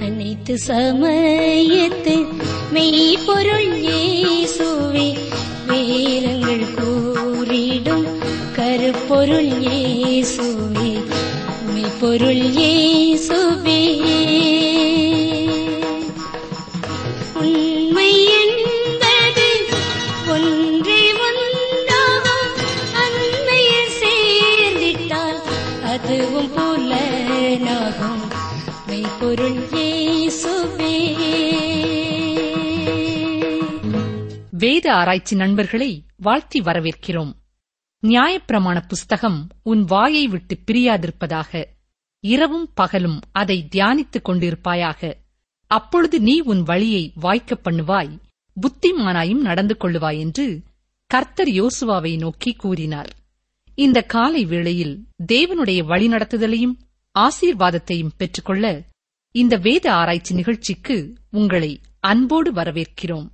அனைத்து சமயத்து மெய்ப்பொருள் இயேசுவே வேதங்கள் கூறிடும் கருப்பொருள் இயேசுவே மெய்ப்பொருள் இயேசுவே உண்மை என்பது ஒன்றே ஒன்றாகும் அண்மையில் சேர்ந்திட்டால் அதுவும் புலனாகும் மெய்ப்பொருள் இயேசுவே வேத ஆராய்ச்சி நண்பர்களை வாழ்த்தி வரவேற்கிறோம் நியாயப்பிரமாண புஸ்தகம் உன் வாயை விட்டு பிரியாதிருப்பதாக இரவும் பகலும் அதை தியானித்துக் கொண்டிருப்பாயாக அப்பொழுது நீ உன் வழியை வாய்க்கப் பண்ணுவாய் புத்திமானாயும் நடந்து கொள்ளுவாய் என்று கர்த்தர் யோசுவாவை நோக்கி கூறினார் இந்த காலை வேளையில் தேவனுடைய வழிநடத்துதலையும் ஆசீர்வாதத்தையும் பெற்றுக்கொள்ள இந்த வேத ஆராய்ச்சி நிகழ்ச்சிக்கு உங்களை அன்போடு வரவேற்கிறோம்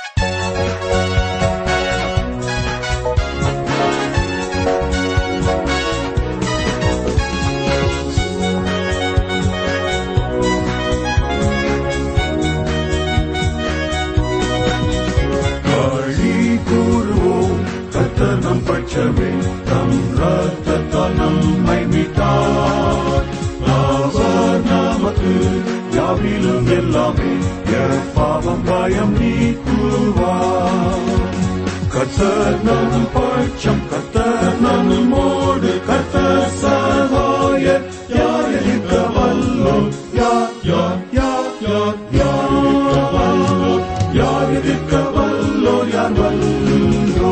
களி கூறுவோம் கர்த்தர் நம் பட்சமே தம் ரத்தத்தால் நம்மை மீட்டார் அவர் நமக்கு யாவிலும் எல்லாமே எப்பாவம் பயம் நீக்குவார் கர்த்தர் நம் பட்சம் கர்த்தர் நம்மோடு கர்த்தர் சகாய யார் எதிர்க்க வல்லோ யார் யார் யார் யார் யார் எதிர்க்க வல்லோ யார் எதிர்க்க வல்லோ யார் வல்லோ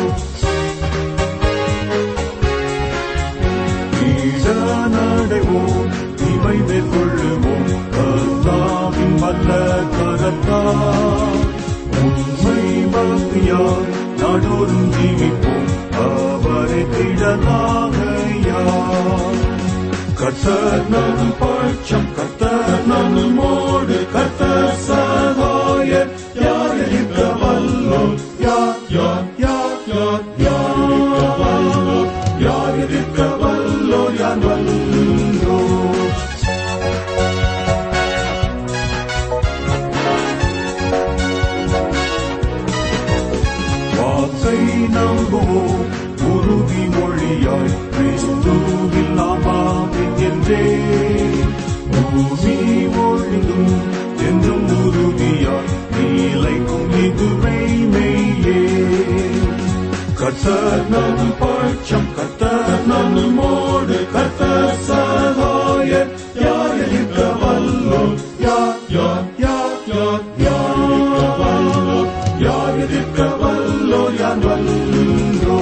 ஈசனடைவோம் இவை மேற்கொள்ளுவோம் கர்த்தாவின் வல்ல கரத்தார் உண்மை பக்தியார் நாடோறும் ஜீவிப்போம் அவரை திடனாகையார் கர்த்தர் நம் பட்சம் கர்த்தர் நம்மோடு கர்த்தர் சகாய யார் எதிர்க்க வல்லோ யார் யார் யார் யார் யார் எதிர்க்க வல்லோ யார் எதிர்க்க வல்லோ யார் வல்லோ வாக்கை நம்புவோம் உறுதி மொழியாய் கிறிஸ்துவில் நாமாவின் என்றே பூமி ஒழிந்தும் என்றும் உறுதியாய் நீலைக்கும் இதுவே மெய்யே கர்த்தர் நம் பட்சம் கர்த்தர் நம்மோடு கர்த்தர் சகாய யார் எதிர்க்க வல்லோ யார் யார் யார் யார் யார் எதிர்க்க வல்லோ யார் எதிர்க்க வல்லோ யார் வல்லோ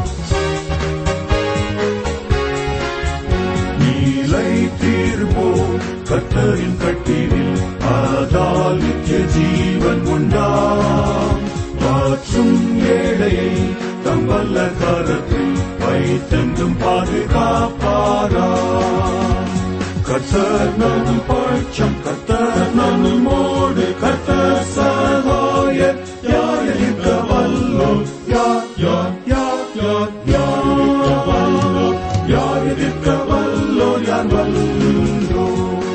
நீலை தீர்ப்போம் கர்த்தரின் கட்டிலில் அதால் நித்திய ஜீவன் உண்டாம் மாற்றும் ஏழையை தம்பல்ல கரத்தில் வைத்தென்றும் பாதுகாப்பாரா கர்த்தர் நம் பட்சம் கர்த்தர் நம்மோடு கர்த்தர் சகாய யார் எதிர்க்க வல்லோ யார் யார் யார் யார் யார் எதிர்க்க வல்லோ யார் எதிர்க்க வல்லோ யார் வல்லோ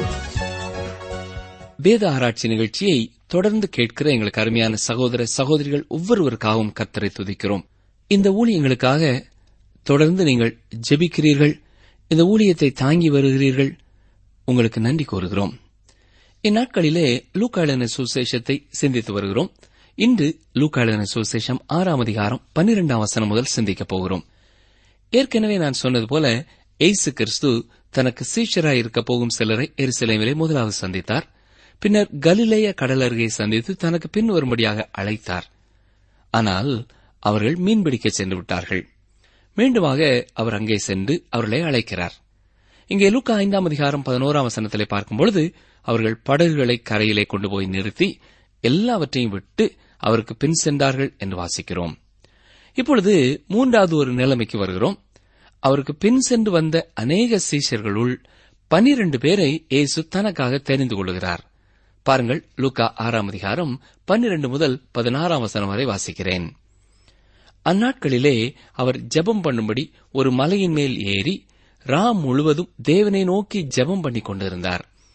வேத ஆராய்ச்சி நிகழ்ச்சியை தொடர்ந்து கேட்கிற எங்களுக்கு அருமையான சகோதர சகோதரிகள் ஒவ்வொருவருக்காகவும் கர்த்தரை துதிக்கிறோம் இந்த ஊழியங்களுக்காக தொடர்ந்து நீங்கள் ஜெபிக்கிறீர்கள் இந்த ஊழியத்தை தாங்கி வருகிறீர்கள் உங்களுக்கு நன்றி கூறுகிறோம் இந்நாட்களிலே லூக்காளன சுசேஷத்தை சிந்தித்து வருகிறோம் இன்று லூக்காளன சுசேஷம் ஆறாம் அதிகாரம் பன்னிரெண்டாம் வசனம் முதல் சிந்திக்கப் போகிறோம் ஏற்கனவே நான் சொன்னது போல எய்சு கிறிஸ்து தனக்கு சீஷராய் இருக்கப் போகும் சிலரை எருசலேமிலே முதலாவது சந்தித்தார் பின்னர் கலிலேய கடல் அருகே சந்தித்து தனக்கு பின் வரும்படியாக அழைத்தார் ஆனால் அவர்கள் மீன்பிடிக்க சென்று விட்டார்கள் மீண்டுமாக அவர் அங்கே சென்று அவர்களை அழைக்கிறார் இங்கே லூக்கா ஐந்தாம் அதிகாரம் பதினோராம் வசனத்திலே பார்க்கும்பொழுது அவர்கள் படகுகளை கரையிலே கொண்டு போய் நிறுத்தி எல்லாவற்றையும் விட்டு அவருக்கு பின் சென்றார்கள் என்று வாசிக்கிறோம் இப்பொழுது மூன்றாவது ஒரு நிலைமைக்கு வருகிறோம் அவருக்கு பின் சென்று வந்த அநேக சீஷர்களுள் பனிரண்டு பேரை இயேசு தனக்காக தெரிந்து கொள்கிறார் பாருங்கள் லூக்கா ஆறாம் அதிகாரம் பன்னிரண்டு முதல் பதினாறாம் வசனம் வரை வாசிக்கிறேன் அந்நாட்களிலே அவர் ஜெபம் பண்ணும்படி ஒரு மலையின் மேல் ஏறி ராம் முழுவதும் தேவனை நோக்கி ஜெபம் பண்ணிக் கொண்டிருந்தார்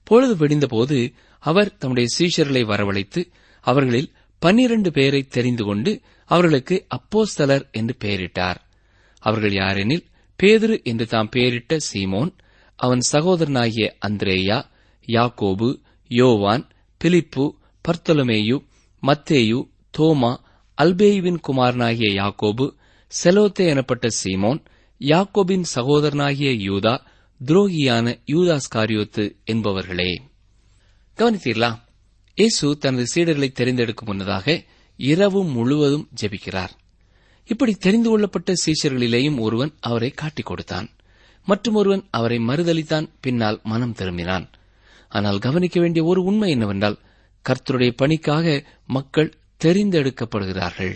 பொழுது விடிந்தபோது அவர் தம்முடைய சீஷர்களை வரவழைத்து அவர்களில் பன்னிரண்டு பேரை தெரிந்து கொண்டு அவர்களுக்கு அப்போஸ்தலர் என்று பெயரிட்டார் அவர்கள் யாரெனில் பேதுரு என்று தாம் பெயரிட்ட சீமோன் அவன் சகோதரனாகிய அந்திரேயா யாக்கோபு யோவான் பிலிப்பு பர்த்தொலமேயு மத்தேயு தோமா அல்பேயுவின் குமாரனாகிய யாக்கோபு செலோத்தே எனப்பட்ட சீமோன் யாக்கோபின் சகோதரனாகிய யூதா துரோகியான யூதாஸ் காரியோத்து என்பவர்களே கவனித்தீர்களா இயேசு தனது சீடர்களை தெரிந்தெடுக்கும் முன்னதாக இரவு முழுவதும் ஜெபிக்கிறார் இப்படி தெரிந்து கொள்ளப்பட்ட சீஷர்களிலேயும் ஒருவன் அவரை காட்டிக் கொடுத்தான் மற்றும் ஒருவன் அவரை மறுதளித்தான் பின்னால் மனம் திரும்பினான் ஆனால் கவனிக்க வேண்டிய ஒரு உண்மை என்னவென்றால் கர்த்தருடைய பணிக்காக மக்கள் தெரிந்தெடுக்கப்படுகிறார்கள்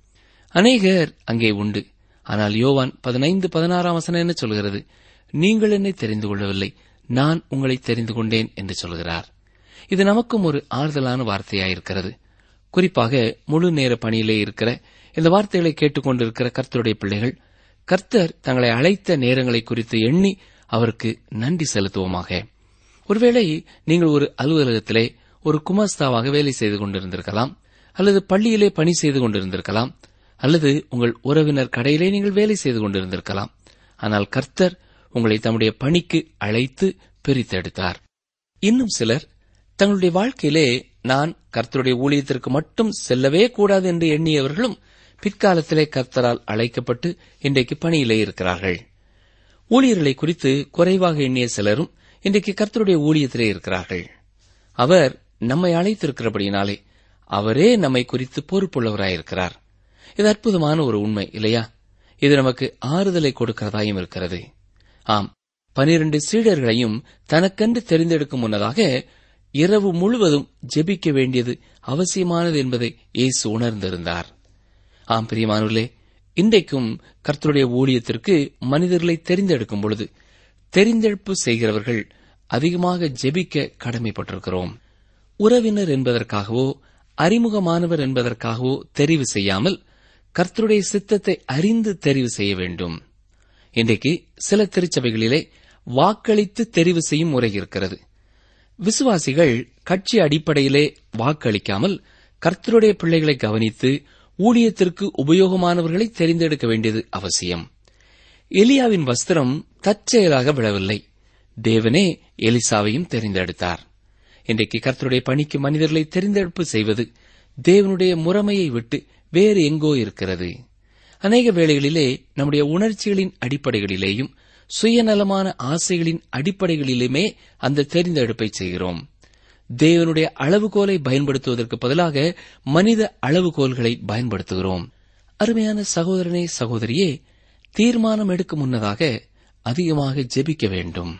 அநேகர் அங்கே உண்டு ஆனால் யோவான் பதினைந்து பதினாறாம் வசனம் என்ன சொல்கிறது நீங்கள் என்னை தெரிந்து கொள்ளவில்லை நான் உங்களை தெரிந்து கொண்டேன் என்று சொல்கிறார் இது நமக்கும் ஒரு ஆறுதலான வார்த்தையாயிருக்கிறது குறிப்பாக முழு நேர பணியிலே இருக்கிற இந்த வார்த்தைகளை கேட்டுக்கொண்டிருக்கிற கர்த்தருடைய பிள்ளைகள் கர்த்தர் தங்களை அழைத்த நேரங்களை குறித்து எண்ணி அவருக்கு நன்றி செலுத்துவோமாக ஒருவேளை நீங்கள் ஒரு அலுவலகத்திலே ஒரு குமாஸ்தாவாக வேலை செய்து கொண்டிருந்திருக்கலாம் அல்லது பள்ளியிலே பணி செய்து கொண்டிருந்திருக்கலாம் அல்லது உங்கள் உறவினர் கடையிலே நீங்கள் வேலை செய்து கொண்டிருந்திருக்கலாம் ஆனால் கர்த்தர் உங்களை தம்முடைய பணிக்கு அழைத்து பிரித்தெடுத்தார் இன்னும் சிலர் தங்களுடைய வாழ்க்கையிலே நான் கர்த்தருடைய ஊழியத்திற்கு மட்டும் செல்லவே கூடாது என்று எண்ணியவர்களும் பிற்காலத்திலே கர்த்தரால் அழைக்கப்பட்டு இன்றைக்கு பணியிலே இருக்கிறார்கள் ஊழியர்களை குறித்து குறைவாக எண்ணிய சிலரும் இன்றைக்கு கர்த்தருடைய ஊழியத்திலே இருக்கிறார்கள் அவர் நம்மை அழைத்திருக்கிறபடியினாலே அவரே நம்மை குறித்து பொறுப்புள்ளவராயிருக்கிறார் இது அற்புதமான ஒரு உண்மை இல்லையா இது நமக்கு ஆறுதலை கொடுக்கிறதாயும் இருக்கிறது ஆம் பனிரண்டு சீடர்களையும் தனக்கென்று தெரிந்தெடுக்கும் முன்னதாக இரவு முழுவதும் ஜெபிக்க வேண்டியது அவசியமானது என்பதை இயேசு உணர்ந்திருந்தார் ஆம் பிரியமானவர்களே இன்றைக்கும் கர்த்தருடைய ஊழியத்திற்கு மனிதர்களை தெரிந்தெடுக்கும் பொழுது தெரிந்தெடுப்பு செய்கிறவர்கள் அதிகமாக ஜெபிக்க கடமைப்பட்டிருக்கிறோம் உறவினர் என்பதற்காகவோ அறிமுகமானவர் என்பதற்காகவோ தெரிவு செய்யாமல் கர்த்தருடைய சித்தத்தை அறிந்து தெரிவு செய்ய வேண்டும் இன்றைக்கு சில திருச்சபைகளிலே வாக்களித்து தெரிவு செய்யும் முறை இருக்கிறது விசுவாசிகள் கட்சி அடிப்படையிலே வாக்களிக்காமல் கர்த்தருடைய பிள்ளைகளை கவனித்து ஊழியத்திற்கு உபயோகமானவர்களை தெரிந்தெடுக்க வேண்டியது அவசியம் எலியாவின் வஸ்திரம் தற்செயலாக விழவில்லை தேவனே எலிசாவையும் தெரிந்தெடுத்தார் இன்றைக்கு கர்த்தருடைய பணிக்கு மனிதர்களை தெரிந்தெடுப்பு செய்வது தேவனுடைய முறைமையை விட்டு வேறு எங்கோ இருக்கிறது அநேக வேளைகளிலே நம்முடைய உணர்ச்சிகளின் அடிப்படைகளிலேயும் சுயநலமான ஆசைகளின் அடிப்படைகளிலுமே அந்த தெரிந்தெடுப்பை செய்கிறோம் தேவனுடைய அளவுகோலை பயன்படுத்துவதற்கு பதிலாக மனித அளவுகோல்களை பயன்படுத்துகிறோம் அருமையான சகோதரனே சகோதரியே தீர்மானம் எடுக்கும் முன்னதாக அதிகமாக ஜெபிக்க வேண்டும்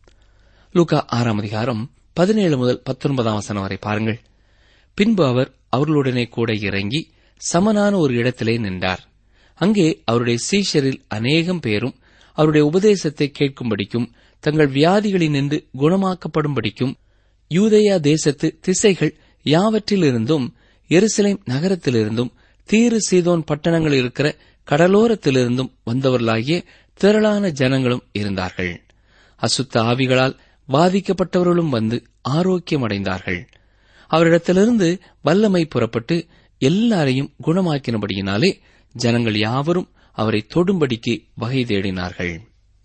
லூகா ஆறாம் அதிகாரம் பதினேழு முதல் பத்தொன்பதாம் வசனம் வரை பாருங்கள் பின்பு அவர் அவர்களுடனே கூட இறங்கி சமனான ஒரு இடத்திலே நின்றார் அங்கே அவருடைய சீஷரில் அநேகம் பேரும் அவருடைய உபதேசத்தை கேட்கும்படிக்கும் தங்கள் வியாதிகளினின்று குணமாக்கப்படும்படிக்கும் யூதேயா தேசத்து திசைகள் யாவற்றிலிருந்தும் எருசலேம் நகரத்திலிருந்தும் தீரு சீதோன் பட்டணங்கள் இருக்கிற கடலோரத்திலிருந்தும் வந்தவர்களாகிய திரளான ஜனங்களும் இருந்தார்கள் அசுத்த ஆவிகளால் பாதிக்கப்பட்டவர்களும் வந்து ஆரோக்கியமடைந்தார்கள் அவரிடத்திலிருந்து வல்லமை புறப்பட்டு எல்லாரையும் குணமாக்கினபடியினாலே ஜனங்கள் யாவரும் அவரை தொடும்படிக்கு வகை தேடினார்கள்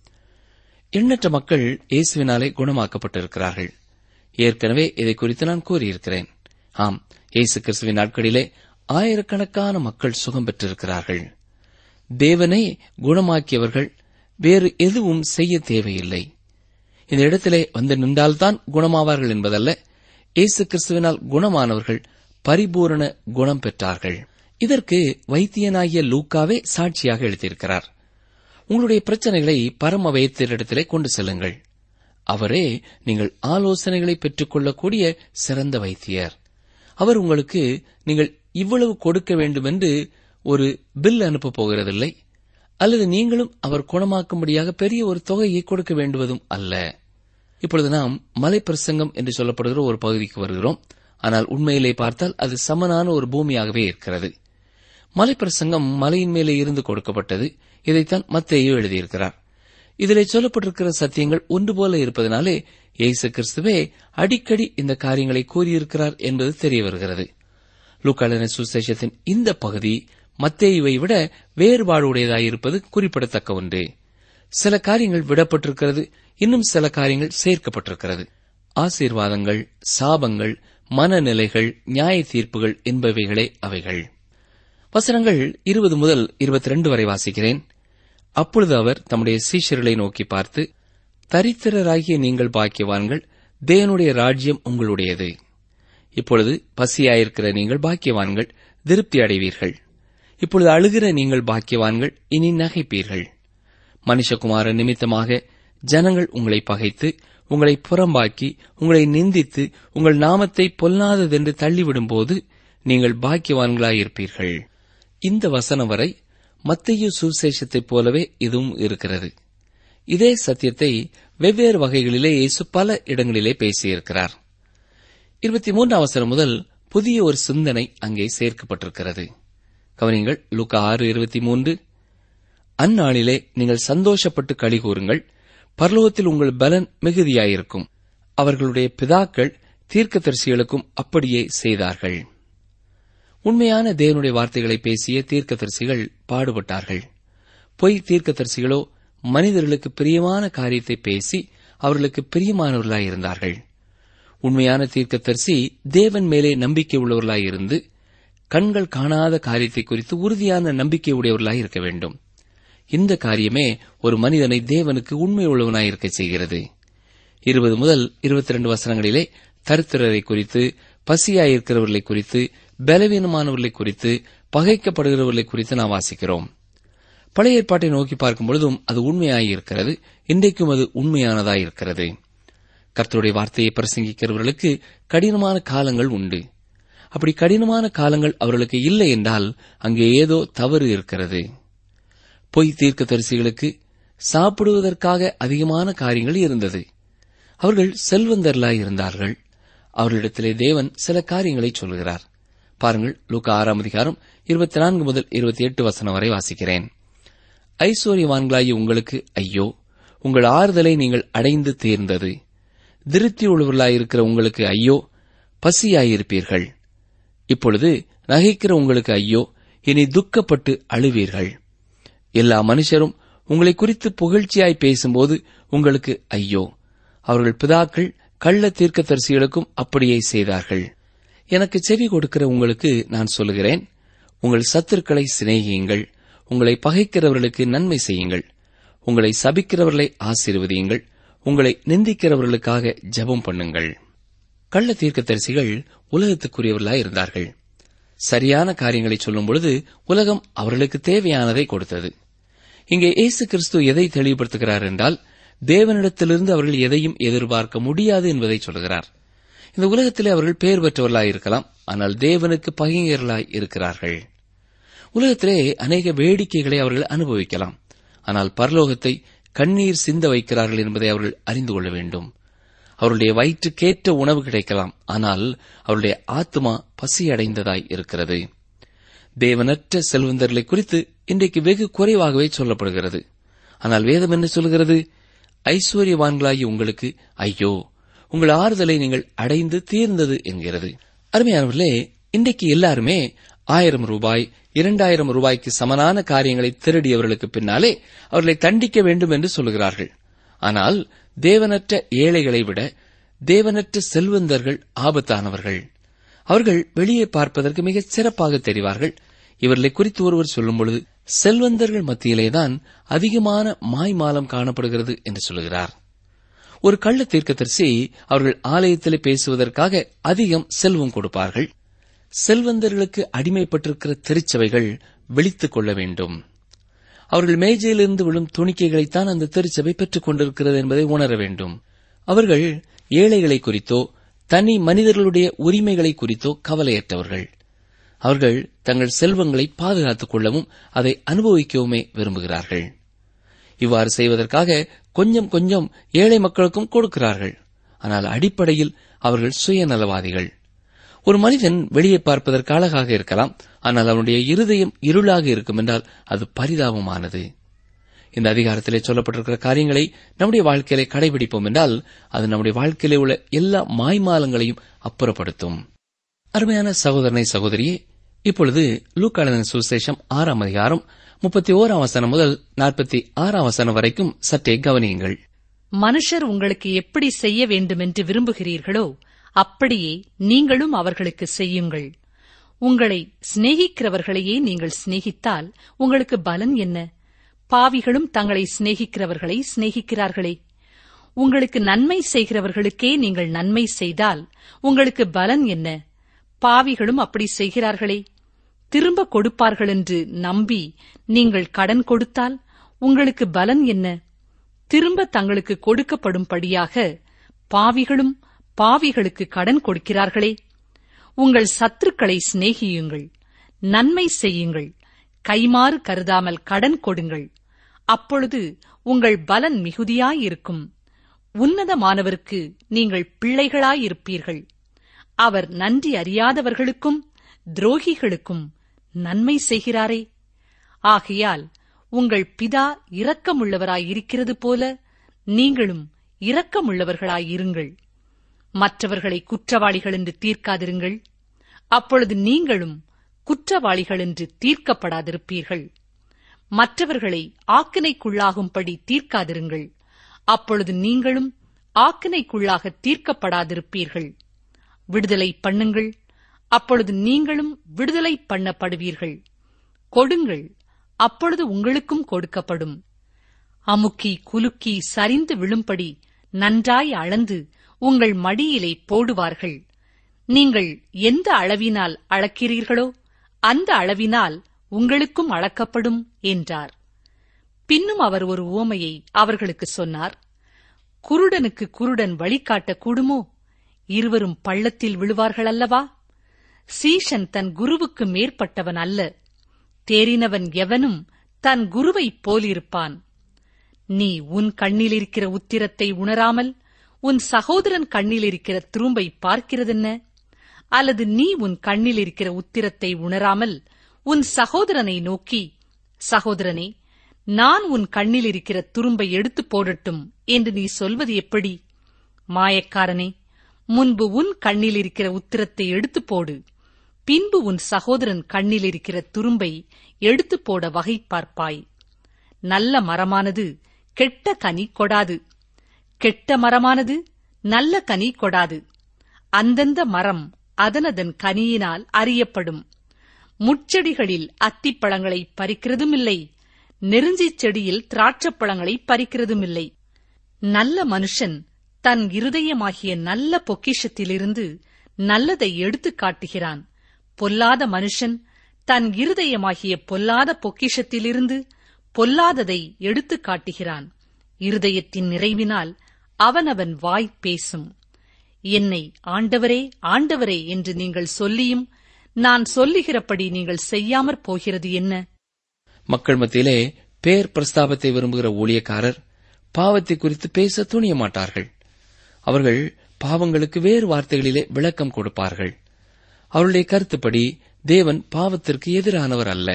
எண்ணற்ற மக்கள் இயேசுவினாலே குணமாக்கப்பட்டிருக்கிறார்கள் ஏற்கனவே இதை குறித்து நான் கூறியிருக்கிறேன் ஆம் இயேசு கிறிஸ்துவின் நாட்களிலே ஆயிரக்கணக்கான மக்கள் சுகம் பெற்றிருக்கிறார்கள் தேவனை குணமாக்கியவர்கள் வேறு எதுவும் செய்ய தேவையில்லை இந்த இடத்திலே வந்து நின்றால்தான் குணமாவார்கள் என்பதல்ல இயேசு கிறிஸ்துவினால் குணமானவர்கள் பரிபூரண குணம் பெற்றார்கள் இதற்கு வைத்தியனாகிய லூக்காவே சாட்சியாக எழுதியிருக்கிறார் உங்களுடைய பிரச்சனைகளை பரம வைத்தியரிடத்திலே கொண்டு செல்லுங்கள் அவரே நீங்கள் ஆலோசனைகளை பெற்றுக்கொள்ளக்கூடிய சிறந்த வைத்தியர் அவர் உங்களுக்கு நீங்கள் இவ்வளவு கொடுக்க வேண்டும் என்று ஒரு பில் அனுப்ப போகிறதில்லை அல்லது நீங்களும் அவர் குணமாக்கும்படியாக பெரிய ஒரு தொகையை கொடுக்க வேண்டுவதும் அல்ல இப்பொழுது நாம் மலை பிரசங்கம் என்று சொல்லப்படுகிற ஒரு பகுதிக்கு வருகிறோம் ஆனால் உண்மையிலே பார்த்தால் அது சமனான ஒரு பூமியாகவே இருக்கிறது மலை பிரசங்கம் மலையின் மேலே இருந்து கொடுக்கப்பட்டது இதைத்தான் மத்தேயோ எழுதியிருக்கிறார் இதிலே சொல்லப்பட்டிருக்கிற சத்தியங்கள் ஒன்று போல இருப்பதனாலே இயேசு கிறிஸ்துவே அடிக்கடி இந்த காரியங்களை கூறியிருக்கிறார் என்பது தெரிய வருகிறது லூக்காளன சுசேஷத்தின் இந்த பகுதி மத்தேயுவை விட வேறுபாடுடையதாயிருப்பது குறிப்பிடத்தக்க ஒன்று சில காரியங்கள் விடப்பட்டிருக்கிறது இன்னும் சில காரியங்கள் சேர்க்கப்பட்டிருக்கிறது ஆசீர்வாதங்கள் சாபங்கள் மனநிலைகள் நியாய தீர்ப்புகள் என்பவைகளே அவைகள் வசனங்கள் இருபது முதல் இருபத்தி ரெண்டு வரை வாசிக்கிறேன் அப்பொழுது அவர் தம்முடைய சீஷர்களை நோக்கி பார்த்து தரித்திரராகிய நீங்கள் பாக்கியவான்கள் தேவனுடைய ராஜ்யம் உங்களுடையது இப்பொழுது பசியாயிருக்கிற நீங்கள் பாக்கியவான்கள் திருப்தி அடைவீர்கள் இப்பொழுது அழுகிற நீங்கள் பாக்கியவான்கள் இனி நகைப்பீர்கள் மனுஷகுமாரன் நிமித்தமாக ஜனங்கள் உங்களை பகைத்து உங்களை புறம்பாக்கி உங்களை நிந்தித்து உங்கள் நாமத்தை பொல்லாததென்று தள்ளிவிடும்போது நீங்கள் பாக்கியவான்களாயிருப்பீர்கள் இந்த வசனம் வரை மத்திய சுசேஷத்தைப் போலவே இதுவும் இருக்கிறது இதே சத்தியத்தை வெவ்வேறு வகைகளிலே இயேசு பல இடங்களிலே பேசியிருக்கிறார் இருபத்தி மூன்றாம் அவசரம் முதல் புதிய ஒரு சிந்தனை அங்கே சேர்க்கப்பட்டிருக்கிறது கவனிங்கள் லூக்கா ஆறு இருபத்தி மூன்று அந்நாளிலே நீங்கள் சந்தோஷப்பட்டு களி கூறுங்கள் பரலோகத்தில் உங்கள் பலன் மிகுதியாயிருக்கும் அவர்களுடைய பிதாக்கள் தீர்க்கதரிசிகளுக்கும் அப்படியே செய்தார்கள் உண்மையான தேவனுடைய வார்த்தைகளை பேசிய தீர்க்கதரிசிகள் பாடுபட்டார்கள் பொய் தீர்க்கதரிசிகளோ மனிதர்களுக்கு பிரியமான காரியத்தை பேசி அவர்களுக்கு பிரியமானவர்களாயிருந்தார்கள் உண்மையான தீர்க்கதரிசி தேவன் மேலே நம்பிக்கை உள்ளவர்களாயிருந்து கண்கள் காணாத காரியத்தை குறித்து உறுதியான நம்பிக்கை உடையவர்களாய் இருக்க வேண்டும் இந்த காரியமே ஒரு மனிதனை தேவனுக்கு உண்மை உள்ளவனாயிருக்க செய்கிறது இருபது முதல் இருபத்தி ரெண்டு வசனங்களிலே தரித்திரரை குறித்து பசியாயிருக்கிறவர்களை குறித்து பலவீனமானவர்களை குறித்து பகைக்கப்படுகிறவர்களை குறித்து நாம் வாசிக்கிறோம் பழைய ஏற்பாட்டை நோக்கி பார்க்கும் பொழுதும் அது உண்மையாயிருக்கிறது இன்றைக்கும் அது உண்மையானதாயிருக்கிறது கர்த்தருடைய வார்த்தையை பிரசங்கிக்கிறவர்களுக்கு கடினமான காலங்கள் உண்டு அப்படி கடினமான காலங்கள் அவர்களுக்கு இல்லை என்றால் அங்கே ஏதோ தவறு இருக்கிறது பொய் தீர்க்க தரிசிகளுக்கு சாப்பிடுவதற்காக அதிகமான காரியங்கள் இருந்தது அவர்கள் செல்வந்தர்களாய் இருந்தார்கள் அவர்களிடத்திலே தேவன் சில காரியங்களை சொல்கிறார் பாருங்கள் லூக்கா ஆறாம் அதிகாரம் இருபத்தி நான்கு முதல் இருபத்தி எட்டு வசனம் வரை வாசிக்கிறேன் ஐஸ்வர்யவான்களாகி உங்களுக்கு ஐயோ உங்கள் ஆறுதலை நீங்கள் அடைந்து தேர்ந்தது திருப்தி உள்ளவர்களாயிருக்கிற உங்களுக்கு ஐயோ பசியாயிருப்பீர்கள் இப்பொழுது நகைக்கிற உங்களுக்கு ஐயோ இனி துக்கப்பட்டு அழுவீர்கள் எல்லா மனுஷரும் உங்களை குறித்து புகழ்ச்சியாய் பேசும்போது உங்களுக்கு ஐயோ அவர்கள் பிதாக்கள் கள்ள தீர்க்கதரிசிகளுக்கும் அப்படியே செய்தார்கள் எனக்கு செவி கொடுக்கிற உங்களுக்கு நான் சொல்லுகிறேன் உங்கள் சத்துருக்களை சிநேகியுங்கள் உங்களை பகைக்கிறவர்களுக்கு நன்மை செய்யுங்கள் உங்களை சபிக்கிறவர்களை ஆசீர்வதியுங்கள் உங்களை நிந்திக்கிறவர்களுக்காக ஜெபம் பண்ணுங்கள் கள்ள தீர்க்கதரிசிகள் உலகத்துக்குரியவர்களாய் இருந்தார்கள் சரியான காரியங்களை சொல்லும் பொழுது உலகம் அவர்களுக்கு தேவையானதை கொடுத்தது இங்கே இயேசு கிறிஸ்து எதை தெளிவுபடுத்துகிறார் என்றால் தேவனிடத்திலிருந்து அவர்கள் எதையும் எதிர்பார்க்க முடியாது என்பதை சொல்கிறார் இந்த உலகத்திலே அவர்கள் பெயர் பெற்றவர்களாய் இருக்கலாம் ஆனால் தேவனுக்கு பகைஞர்களாய் இருக்கிறார்கள் உலகத்திலே அநேக வேடிக்கைகளை அவர்கள் அனுபவிக்கலாம் ஆனால் பரலோகத்தை கண்ணீர் சிந்த வைக்கிறார்கள் என்பதை அவர்கள் அறிந்து கொள்ள வேண்டும் அவருடைய வயிற்றுக்கேற்ற உணவு கிடைக்கலாம் ஆனால் அவருடைய ஆத்மா பசியடைந்ததாய் இருக்கிறது தேவனற்ற செல்வந்தர்களை குறித்து இன்றைக்கு வெகு குறைவாகவே சொல்லப்படுகிறது ஆனால் வேதம் என்ன சொல்கிறது ஐஸ்வர்யவான்களாகி உங்களுக்கு ஐயோ உங்கள் ஆறுதலை நீங்கள் அடைந்து தீர்ந்தது என்கிறது அருமையானவர்களே இன்றைக்கு எல்லாருமே ஆயிரம் ரூபாய் இரண்டாயிரம் ரூபாய்க்கு சமனான காரியங்களை திருடியவர்களுக்கு பின்னாலே அவர்களை தண்டிக்க வேண்டும் என்று சொல்லுகிறார்கள் ஆனால் தேவனற்ற ஏழைகளை விட தேவனற்ற செல்வந்தர்கள் ஆபத்தானவர்கள் அவர்கள் வெளியே பார்ப்பதற்கு மிகச் சிறப்பாக தெரிவார்கள் இவர்களை குறித்து ஒருவர் சொல்லும் பொழுது செல்வந்தர்கள் மத்தியிலேதான் அதிகமான மாய்மாலம் காணப்படுகிறது என்று சொல்லுகிறார் ஒரு கள்ள தீர்க்கதரிசி அவர்கள் ஆலயத்திலே பேசுவதற்காக அதிகம் செல்வம் கொடுப்பார்கள் செல்வந்தர்களுக்கு அடிமைப்பட்டிருக்கிற திருச்சபைகள் விழித்துக் கொள்ள வேண்டும் அவர்கள் மேஜையிலிருந்து விழும் துணிக்கைகளைத்தான் அந்த திருச்சபை பெற்றுக் கொண்டிருக்கிறது என்பதை உணர வேண்டும் அவர்கள் ஏழைகளை குறித்தோ தனி மனிதர்களுடைய உரிமைகளை குறித்தோ கவலையற்றவர்கள் அவர்கள் தங்கள் செல்வங்களை பாதுகாத்துக் கொள்ளவும் அதை அனுபவிக்கவுமே விரும்புகிறார்கள் இவ்வாறு செய்வதற்காக கொஞ்சம் கொஞ்சம் ஏழை மக்களுக்கும் கொடுக்கிறார்கள் ஆனால் அடிப்படையில் அவர்கள் சுயநலவாதிகள் ஒரு மனிதன் வெளியே பார்ப்பதற்கு அழகாக இருக்கலாம் ஆனால் அவனுடைய இருதயம் இருளாக இருக்கும் என்றால் அது பரிதாபமானது இந்த அதிகாரத்திலே சொல்லப்பட்டிருக்கிற காரியங்களை நம்முடைய வாழ்க்கையிலே கடைபிடிப்போம் என்றால் அது நம்முடைய வாழ்க்கையிலே உள்ள எல்லா மாய்மாலங்களையும் அப்புறப்படுத்தும் அருமையான சகோதரனை சகோதரியே இப்பொழுது லூக்காளன சுசேஷம் ஆறாம் அதிகாரம் முப்பத்தி ஓராம் வசனம் முதல் நாற்பத்தி ஆறாம் வசனம் வரைக்கும் சற்றே கவனியுங்கள் மனுஷர் உங்களுக்கு எப்படி செய்ய வேண்டுமென்று விரும்புகிறீர்களோ அப்படியே நீங்களும் அவர்களுக்கு செய்யுங்கள் உங்களை சிநேகிக்கிறவர்களையே நீங்கள் சிநேகித்தால் உங்களுக்கு பலன் என்ன பாவிகளும் தங்களை சிநேகிக்கிறவர்களை சிநேகிக்கிறார்களே உங்களுக்கு நன்மை செய்கிறவர்களுக்கே நீங்கள் நன்மை செய்தால் உங்களுக்கு பலன் என்ன பாவிகளும் அப்படி செய்கிறார்களே திரும்ப கொடுப்பார்கள் என்று நம்பி நீங்கள் கடன் கொடுத்தால் உங்களுக்கு பலன் என்ன திரும்ப தங்களுக்கு கொடுக்கப்படும்படியாக பாவிகளும் பாவிகளுக்கு கடன் கொடுக்கிறார்களே உங்கள் சத்துருக்களை சிநேகியுங்கள் நன்மை செய்யுங்கள் கைமாறு கருதாமல் கடன் கொடுங்கள் அப்பொழுது உங்கள் பலன் மிகுதியாயிருக்கும் உன்னதமானவருக்கு நீங்கள் பிள்ளைகளாயிருப்பீர்கள் அவர் நன்றி அறியாதவர்களுக்கும் துரோகிகளுக்கும் நன்மை செய்கிறாரே ஆகையால் உங்கள் பிதா இரக்கமுள்ளவராயிருக்கிறது போல நீங்களும் இரக்கமுள்ளவர்களாயிருங்கள் மற்றவர்களை குற்றவாளிகள் என்று தீர்க்காதிருங்கள் அப்பொழுது நீங்களும் குற்றவாளிகள் என்று தீர்க்கப்படாதிருப்பீர்கள் மற்றவர்களை ஆக்கினைக்குள்ளாகும்படி தீர்க்காதிருங்கள் அப்பொழுது நீங்களும் ஆக்கினைக்குள்ளாக தீர்க்கப்படாதிருப்பீர்கள் விடுதலை பண்ணுங்கள் அப்பொழுது நீங்களும் விடுதலை பண்ணப்படுவீர்கள் கொடுங்கள் அப்பொழுது உங்களுக்கும் கொடுக்கப்படும் அமுக்கி குலுக்கி சரிந்து விழும்படி நன்றாய் அளந்து உங்கள் மடியிலே போடுவார்கள் நீங்கள் எந்த அளவினால் அளக்கிறீர்களோ அந்த அளவினால் உங்களுக்கும் அளக்கப்படும் என்றார் பின்னும் அவர் ஒரு உவமையை அவர்களுக்கு சொன்னார் குருடனுக்கு குருடன் வழிகாட்டக் கூடுமோ இருவரும் பள்ளத்தில் விழுவார்கள் அல்லவா சீஷன் தன் குருவுக்கு மேற்பட்டவன் அல்ல தேறினவன் எவனும் தன் குருவைப் போலிருப்பான் நீ உன் கண்ணில் இருக்கிற உத்திரத்தை உணராமல் உன் சகோதரன் கண்ணில் இருக்கிற துரும்பை பார்க்கிறதென்ன அல்லது நீ உன் கண்ணில் இருக்கிற உத்திரத்தை உணராமல் உன் சகோதரனை நோக்கி சகோதரனே நான் உன் கண்ணில் இருக்கிற துரும்பை எடுத்து போடட்டும் என்று நீ சொல்வது எப்படி மாயக்காரனே முன்பு உன் கண்ணில் இருக்கிற உத்திரத்தை எடுத்து போடு பின்பு உன் சகோதரன் கண்ணில் இருக்கிற துரும்பை எடுத்து போட வகை பார்ப்பாய் நல்ல மரமானது கெட்ட கனி கொடாது கெட்ட மரமானது நல்ல கனி கொடாது அந்தந்த மரம் அதனதன் கனியினால் அறியப்படும் முட்செடிகளில் அத்திப்பழங்களை பறிக்கிறதுமில்லை நெருஞ்சிச் செடியில் திராட்சப்பழங்களை பறிக்கிறதுமில்லை நல்ல மனுஷன் தன் இருதயமாகிய நல்ல பொக்கிஷத்திலிருந்து நல்லதை எடுத்துக் காட்டுகிறான் பொல்லாத மனுஷன் தன் இருதயமாகிய பொல்லாத பொக்கிஷத்திலிருந்து பொல்லாததை எடுத்துக் காட்டுகிறான் இருதயத்தின் நிறைவினால் அவனவன் வாய் பேசும் என்னை ஆண்டவரே ஆண்டவரே என்று நீங்கள் சொல்லியும் நான் சொல்லுகிறபடி நீங்கள் செய்யாமற் போகிறது என்ன மக்கள் மத்தியிலே பேர் பிரஸ்தாபத்தை விரும்புகிற ஊழியக்காரர் பாவத்தை குறித்து பேச துணிய மாட்டார்கள் அவர்கள் பாவங்களுக்கு வேறு வார்த்தைகளிலே விளக்கம் கொடுப்பார்கள் அவருடைய கருத்துப்படி தேவன் பாவத்திற்கு எதிரானவர் அல்ல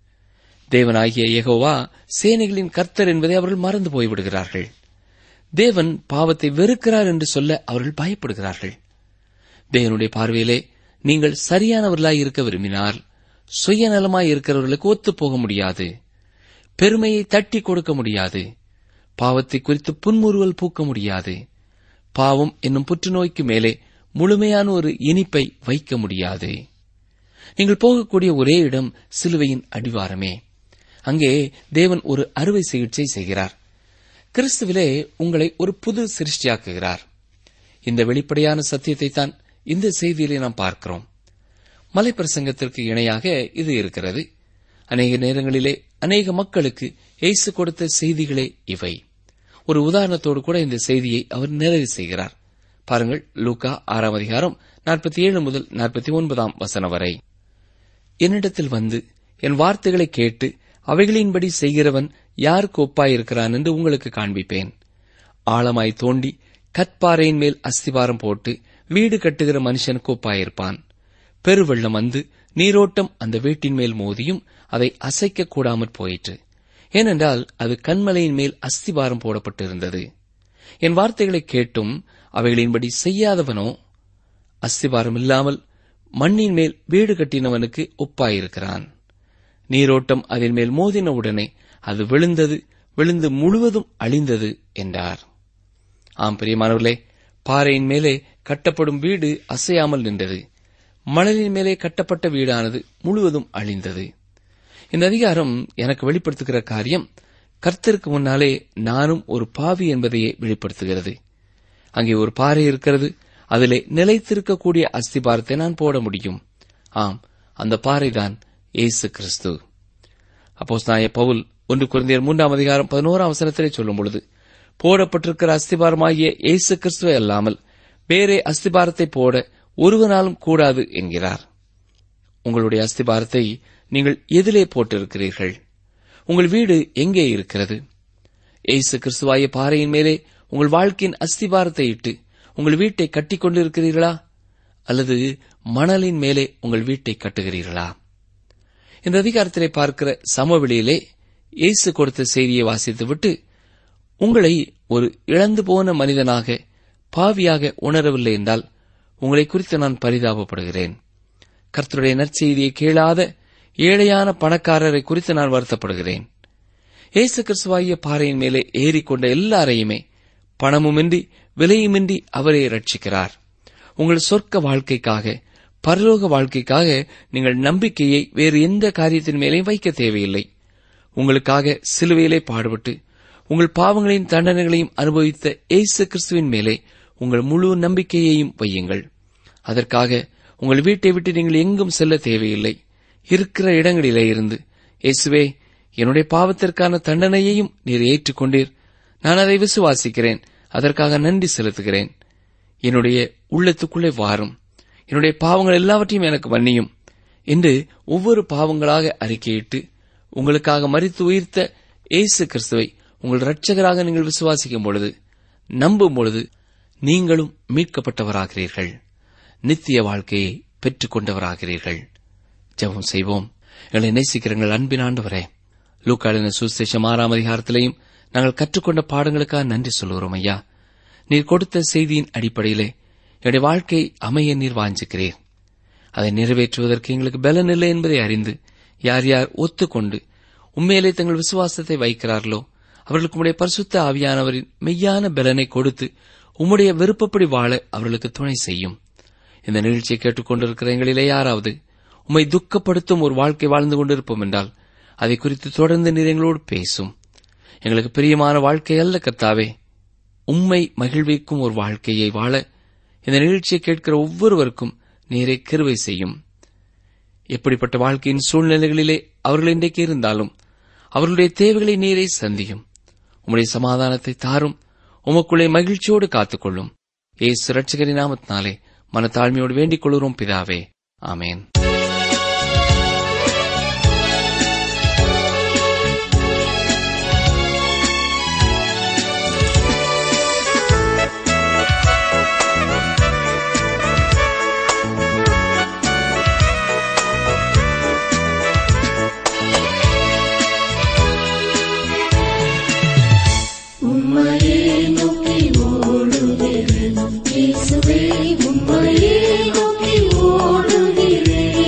தேவனாகிய யெகோவா சேனைகளின் கர்த்தர் என்பதை அவர்கள் மறந்து போய்விடுகிறார்கள் தேவன் பாவத்தை வெறுக்கிறார் என்று சொல்ல அவர்கள் பயப்படுகிறார்கள் தேவனுடைய பார்வையிலே நீங்கள் சரியானவர்களாய் இருக்க விரும்பினால் சுயநலமாய் இருக்கிறவர்களுக்கு ஒத்துப் போக முடியாது பெருமையை தட்டி கொடுக்க முடியாது பாவத்தை குறித்து புன்முறுவல் பூக்க முடியாது பாவம் என்னும் புற்றுநோய்க்கு மேலே முழுமையான ஒரு இனிப்பை வைக்க முடியாது நீங்கள் போகக்கூடிய ஒரே இடம் சிலுவையின் அடிவாரமே அங்கே தேவன் ஒரு அறுவை சிகிச்சை செய்கிறார் கிறிஸ்துவிலே உங்களை ஒரு புது சிருஷ்டியாக்குகிறார் இந்த வெளிப்படையான சத்தியத்தை தான் இந்த செய்தியிலே நாம் பார்க்கிறோம் மலைப்பிரசங்கத்திற்கு இணையாக இது இருக்கிறது அநேக நேரங்களிலே அநேக மக்களுக்கு இயேசு கொடுத்த செய்திகளே இவை ஒரு உதாரணத்தோடு கூட இந்த செய்தியை அவர் நிறைவு செய்கிறார் பாருங்கள் லூக்கா ஆறாம் அதிகாரம் நாற்பத்தி ஏழு முதல் நாற்பத்தி ஒன்பதாம் வசனம் வரை என்னிடத்தில் வந்து என் வார்த்தைகளை கேட்டு அவைகளின்படி செய்கிறவன் யாருக்கு ஒப்பாயிருக்கிறான் என்று உங்களுக்கு காண்பிப்பேன் ஆழமாய் தோண்டி கற்பாறையின் மேல் அஸ்திவாரம் போட்டு வீடு கட்டுகிற மனுஷனுக்கு ஒப்பாயிருப்பான் பெருவெள்ளம் வந்து நீரோட்டம் அந்த வீட்டின் மேல் மோதியும் அதை அசைக்க கூடாமற் போயிற்று ஏனென்றால் அது கண்மலையின் மேல் அஸ்திபாரம் போடப்பட்டிருந்தது என் வார்த்தைகளை கேட்டும் அவைகளின்படி செய்யாதவனோ அஸ்திபாரம் இல்லாமல் மண்ணின் மேல் வீடு கட்டினவனுக்கு ஒப்பாயிருக்கிறான் நீரோட்டம் அதன் மேல் மோதின உடனே அது விழுந்தது விழுந்து முழுவதும் அழிந்தது என்றார் ஆம் பிரியமானவர்களே பாறையின் மேலே கட்டப்படும் வீடு அசையாமல் நின்றது மணலின் மேலே கட்டப்பட்ட வீடானது முழுவதும் அழிந்தது இந்த அதிகாரம் எனக்கு வெளிப்படுத்துகிற காரியம் கர்த்தருக்கு முன்னாலே நானும் ஒரு பாவி என்பதையே வெளிப்படுத்துகிறது அங்கே ஒரு பாறை இருக்கிறது அதிலே நிலைத்திருக்கக்கூடிய அஸ்திபாரத்தை நான் போட முடியும் ஆம் அந்த பாறைதான் இயேசு கிறிஸ்து அப்போஸ் நாய பவுல் ஒன்று குழந்தையர் மூன்றாம் அதிகாரம் பதினோராம் அவசரத்திலே சொல்லும் பொழுது போடப்பட்டிருக்கிற அஸ்திபாரமாகிய இயேசு கிறிஸ்துவை அல்லாமல் வேறே அஸ்திபாரத்தை போட ஒருவனாலும் கூடாது என்கிறார் உங்களுடைய அஸ்திபாரத்தை நீங்கள் எதிலே போட்டிருக்கிறீர்கள் உங்கள் வீடு எங்கே இருக்கிறது இயேசு கிறிஸ்துவாய பாறையின் மேலே உங்கள் வாழ்க்கையின் அஸ்திபாரத்தை இட்டு உங்கள் வீட்டை கட்டிக் கொண்டிருக்கிறீர்களா அல்லது மணலின் மேலே உங்கள் வீட்டை கட்டுகிறீர்களா இந்த அதிகாரத்திலே பார்க்கிற சமவெளியிலே இயேசு கொடுத்த செய்தியை வாசித்துவிட்டு உங்களை ஒரு இழந்து போன மனிதனாக பாவியாக உணரவில்லை என்றால் உங்களை குறித்து நான் பரிதாபப்படுகிறேன் கர்த்தருடைய நற்செய்தியை கேளாத ஏழையான பணக்காரரை குறித்து நான் வருத்தப்படுகிறேன் இயேசு கிறிஸ்துவாகிய பாறையின் மேலே ஏறிக்கொண்ட எல்லாரையுமே பணமுமின்றி விலையுமின்றி அவரே ரட்சிக்கிறார் உங்கள் சொர்க்க வாழ்க்கைக்காக பரலோக வாழ்க்கைக்காக நீங்கள் நம்பிக்கையை வேறு எந்த காரியத்தின் மேலேயும் வைக்க தேவையில்லை உங்களுக்காக சிலுவையிலே பாடுபட்டு உங்கள் பாவங்களின் தண்டனைகளையும் அனுபவித்த இயேசு கிறிஸ்துவின் மேலே உங்கள் முழு நம்பிக்கையையும் வையுங்கள் அதற்காக உங்கள் வீட்டை விட்டு நீங்கள் எங்கும் செல்ல தேவையில்லை இருக்கிற இடங்களிலே இருந்து இயேசுவே என்னுடைய பாவத்திற்கான தண்டனையையும் நீர் ஏற்றுக்கொண்டீர் நான் அதை விசுவாசிக்கிறேன் அதற்காக நன்றி செலுத்துகிறேன் என்னுடைய உள்ளத்துக்குள்ளே வாரும் என்னுடைய பாவங்கள் எல்லாவற்றையும் எனக்கு மன்னியும் என்று ஒவ்வொரு பாவங்களாக அறிக்கையிட்டு உங்களுக்காக மறித்து உயிர்த்த இயேசு கிறிஸ்துவை உங்கள் இரட்சகராக நீங்கள் விசுவாசிக்கும் பொழுது நம்பும் பொழுது நீங்களும் மீட்கப்பட்டவராகிறீர்கள் நித்திய வாழ்க்கையை பெற்றுக் கொண்டவராகிறீர்கள் ஜெபம் செய்வோம் எங்களை நேசிக்கிறங்கள் அன்பின் ஆண்டவரே லூக்காளின சுசேஷம் ஆறாம் அதிகாரத்திலையும் நாங்கள் கற்றுக்கொண்ட பாடங்களுக்காக நன்றி சொல்கிறோம் ஐயா நீர் கொடுத்த செய்தியின் அடிப்படையிலே என்னுடைய வாழ்க்கை அமைய நீர் வாஞ்சிக்கிறீர் அதை நிறைவேற்றுவதற்கு எங்களுக்கு பலன் இல்லை என்பதை அறிந்து யார் யார் ஒத்துக்கொண்டு உண்மையிலே தங்கள் விசுவாசத்தை வைக்கிறார்களோ அவர்களுக்கு உடைய பரிசுத்த ஆவியானவரின் மெய்யான பலனை கொடுத்து உம்முடைய விருப்பப்படி வாழ அவர்களுக்கு துணை செய்யும் இந்த நிகழ்ச்சியை கேட்டுக்கொண்டிருக்கிற எங்களிலே யாராவது உம்மை துக்கப்படுத்தும் ஒரு வாழ்க்கை வாழ்ந்து கொண்டிருப்போம் என்றால் அதை குறித்து தொடர்ந்து நீர் எங்களோடு பேசும் எங்களுக்கு பிரியமான வாழ்க்கை அல்ல கர்த்தாவே உம்மை மகிழ்விக்கும் ஒரு வாழ்க்கையை வாழ இந்த நிகழ்ச்சியை கேட்கிற ஒவ்வொருவருக்கும் நீரை கிருவை செய்யும் எப்படிப்பட்ட வாழ்க்கையின் சூழ்நிலைகளிலே அவர்கள் இன்றைக்கு இருந்தாலும் அவர்களுடைய தேவைகளை நீரை சந்தியும் உம்முடைய சமாதானத்தை தாரும் உமக்குள்ளே மகிழ்ச்சியோடு காத்துக்கொள்ளும் ஏசு ரட்சகரி நாமத்தினாலே மனத்தாழ்மையோடு வேண்டிக் கொள்கிறோம் பிதாவே ஆமேன் உம்மையே நோக்கி ஓடுகிறேன் இயேசுவே உம்மையே நோக்கி ஓடுகிறேன்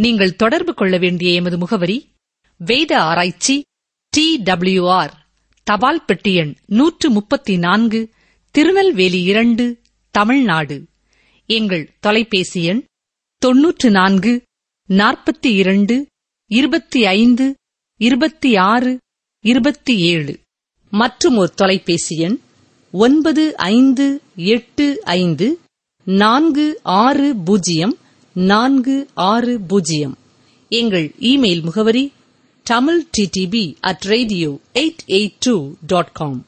நீங்கள் தொடர்பு கொள்ள வேண்டிய எமது முகவரி வேத ஆராய்ச்சி டி ஆர் தபால் பெட்டி எண் நூற்று முப்பத்தி நான்கு திருநெல்வேலி இரண்டு தமிழ்நாடு எங்கள் தொலைபேசி எண் தொன்னூற்று நான்கு நாற்பத்தி இரண்டு இருபத்தி ஐந்து இருபத்தி ஆறு இருபத்தி ஏழு மற்றும் ஒரு தொலைபேசி எண் ஒன்பது ஐந்து எட்டு ஐந்து நான்கு ஆறு பூஜ்ஜியம் நான்கு ஆறு பூஜ்ஜியம் எங்கள் இமெயில் முகவரி Tamil DTP at radio eight eight two dot com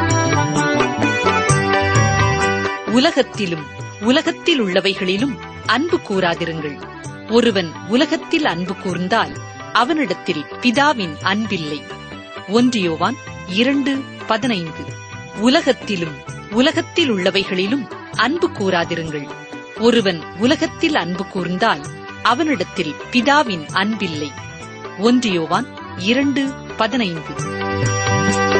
உலகத்திலும் உலகத்தில் உள்ளவைகளிலும் அன்பு கூறாதிருங்கள் ஒருவன் உலகத்தில் அன்பு கூர்ந்தால் அவனிடத்தில் பிதாவின் அன்பில்லை ஒன்றியோவான் இரண்டு பதினைந்து உலகத்திலும் உலகத்தில் உள்ளவைகளிலும் அன்பு கூறாதிருங்கள் ஒருவன் உலகத்தில் அன்பு கூர்ந்தால் அவனிடத்தில் பிதாவின் அன்பில்லை ஒன்றியோவான் இரண்டு பதினைந்து